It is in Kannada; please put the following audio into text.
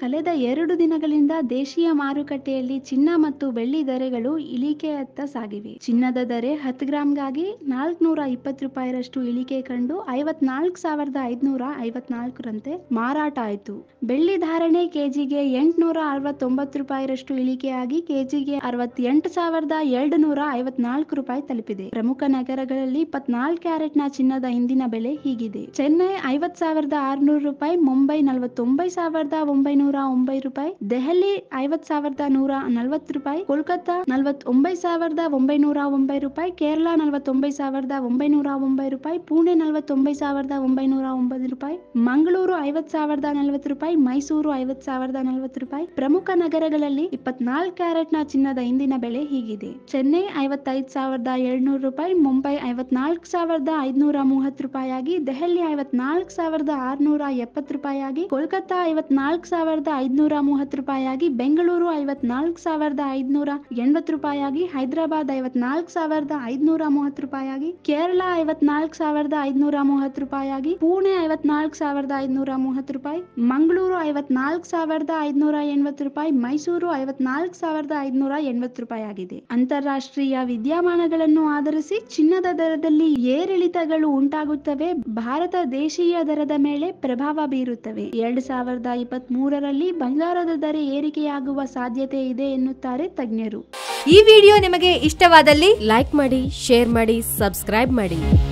ಕಳೆದ ಎರಡು ದಿನಗಳಿಂದ ದೇಶೀಯ ಮಾರುಕಟ್ಟೆಯಲ್ಲಿ ಚಿನ್ನ ಮತ್ತು ಬೆಳ್ಳಿ ದರಗಳು ಇಳಿಕೆಯತ್ತ ಸಾಗಿವೆ ಚಿನ್ನದ ದರ ಹತ್ತು ಗ್ರಾಂಗಾಗಿ ನಾಲ್ಕುನೂರ ಇಪ್ಪತ್ತು ರೂಪಾಯಿರಷ್ಟು ಇಳಿಕೆ ಕಂಡು ಐವತ್ನಾಲ್ಕು ಸಾವಿರದ ಐದುನೂರ ಐವತ್ನಾಲ್ಕರಂತೆ ಮಾರಾಟ ಆಯಿತು ಬೆಳ್ಳಿ ಧಾರಣೆ ಕೆಜಿಗೆ ಎಂಟುನೂರ ಅರವತ್ತೊಂಬತ್ತು ರೂಪಾಯಿರಷ್ಟು ಇಳಿಕೆಯಾಗಿ ಕೆಜಿಗೆ ಅರವತ್ತೆಂಟು ಸಾವಿರದ ಎರಡು ನೂರ ಐವತ್ನಾಲ್ಕು ರೂಪಾಯಿ ತಲುಪಿದೆ ಪ್ರಮುಖ ನಗರಗಳಲ್ಲಿ ಇಪ್ಪತ್ನಾಲ್ಕು ಕ್ಯಾರೆಟ್ನ ಚಿನ್ನದ ಇಂದಿನ ಬೆಲೆ ಹೀಗಿದೆ ಚೆನ್ನೈ ಐವತ್ ಸಾವಿರದ ಆರುನೂರು ರೂಪಾಯಿ ಮುಂಬೈ ನಲವತ್ತೊಂಬತ್ತು ಸಾವಿರದ ಒಂಬೈನೂರ ಒಂಬೈ ರೂಪಾಯಿ ದೆಹಲಿ ಐವತ್ ಸಾವಿರದ ನೂರ ನಲವತ್ತು ರೂಪಾಯಿ ಕೋಲ್ಕತ್ತಾ ನಲವತ್ತೊಂಬತ್ತು ಸಾವಿರದ ಒಂಬೈನೂರ ಒಂಬೈ ರೂಪಾಯಿ ಕೇರಳ ನಲವತ್ತೊಂಬತ್ತು ಸಾವಿರದ ಒಂಬೈನೂರ ಒಂಬೈ ರೂಪಾಯಿ ಪುಣೆ ನಲವತ್ತೊಂಬತ್ತು ಸಾವಿರದ ಒಂಬೈನೂರ ಒಂಬತ್ತು ರೂಪಾಯಿ ಮಂಗಳೂರು ಐವತ್ ಸಾವಿರದ ನಲವತ್ತು ರೂಪಾಯಿ ಮೈಸೂರು ಐವತ್ ಸಾವಿರದ ನಲವತ್ತು ರೂಪಾಯಿ ಪ್ರಮುಖ ನಗರಗಳಲ್ಲಿ ಇಪ್ಪತ್ನಾಲ್ಕು ಕ್ಯಾರೆಟ್ನ ಚಿನ್ನದ ಇಂದಿನ ಬೆಲೆ ಹೀಗಿದೆ ಚೆನ್ನೈ ಐವತ್ತೈದು ಸಾವಿರದ ಏಳ್ನೂರು ರೂಪಾಯಿ ಮುಂಬೈ ಐವತ್ನಾಲ್ಕು ಸಾವಿರದ ಐದುನೂರ ಮೂವತ್ತು ರೂಪಾಯಿಯಾಗಿ ದೆಹಲಿ ಐವತ್ನಾಲ್ಕು ಸಾವಿರದ ಆರುನೂರ ಎಪ್ಪತ್ತು ರೂಪಾಯಿಯಾಗಿ ಕೋಲ್ಕತ್ತಾ ಐವತ್ನಾಲ್ಕು ಸಾವಿರದ ಐದುನೂರ ಮೂವತ್ತು ರೂಪಾಯಿಯಾಗಿ ಬೆಂಗಳೂರು ಐವತ್ನಾಲ್ಕು ಸಾವಿರದ ಐದುನೂರ ಎಂಬತ್ತು ರೂಪಾಯಿಯಾಗಿ ಹೈದರಾಬಾದ್ ಐವತ್ನಾಲ್ಕು ಸಾವಿರದ ಐದುನೂರ ಮೂವತ್ತು ರೂಪಾಯಿಯಾಗಿ ಕೇರಳ ಐವತ್ನಾಲ್ಕು ಸಾವಿರದ ಐದುನೂರ ಮೂವತ್ತು ರೂಪಾಯಿಯಾಗಿ ಪುಣೆ ಐವತ್ನಾಲ್ಕು ಸಾವಿರದ ಐದುನೂರ ಮೂವತ್ತು ರೂಪಾಯಿ ಮಂಗಳೂರು ಐವತ್ನಾಲ್ಕು ಸಾವಿರದ ಐದುನೂರ ಎಂಬತ್ತು ರೂಪಾಯಿ ಮೈಸೂರು ಐವತ್ನಾಲ್ಕು ಸಾವಿರದ ಐದುನೂರ ಎಂಬತ್ತು ರೂಪಾಯಿ ಆಗಿದೆ ಅಂತಾರಾಷ್ಟ್ರೀಯ ವಿದ್ಯಮಾನಗಳನ್ನು ಆಧರಿಸಿ ಚಿನ್ನದ ದರದಲ್ಲಿ ಏರಿಳಿತಗಳು ಉಂಟಾಗುತ್ತವೆ ಭಾರತ ದೇಶೀಯ ದರದ ಮೇಲೆ ಪ್ರಭಾವ ಬೀರುತ್ತವೆ ಎರಡ್ ಸಾವಿರದ ಇಪ್ಪತ್ತ್ ಮೂರರಲ್ಲಿ ಬಂಗಾರದ ದರ ಏರಿಕೆಯಾಗುವ ಸಾಧ್ಯತೆ ಇದೆ ಎನ್ನುತ್ತಾರೆ ತಜ್ಞರು ಈ ವಿಡಿಯೋ ನಿಮಗೆ ಇಷ್ಟವಾದಲ್ಲಿ ಲೈಕ್ ಮಾಡಿ ಶೇರ್ ಮಾಡಿ ಸಬ್ಸ್ಕ್ರೈಬ್ ಮಾಡಿ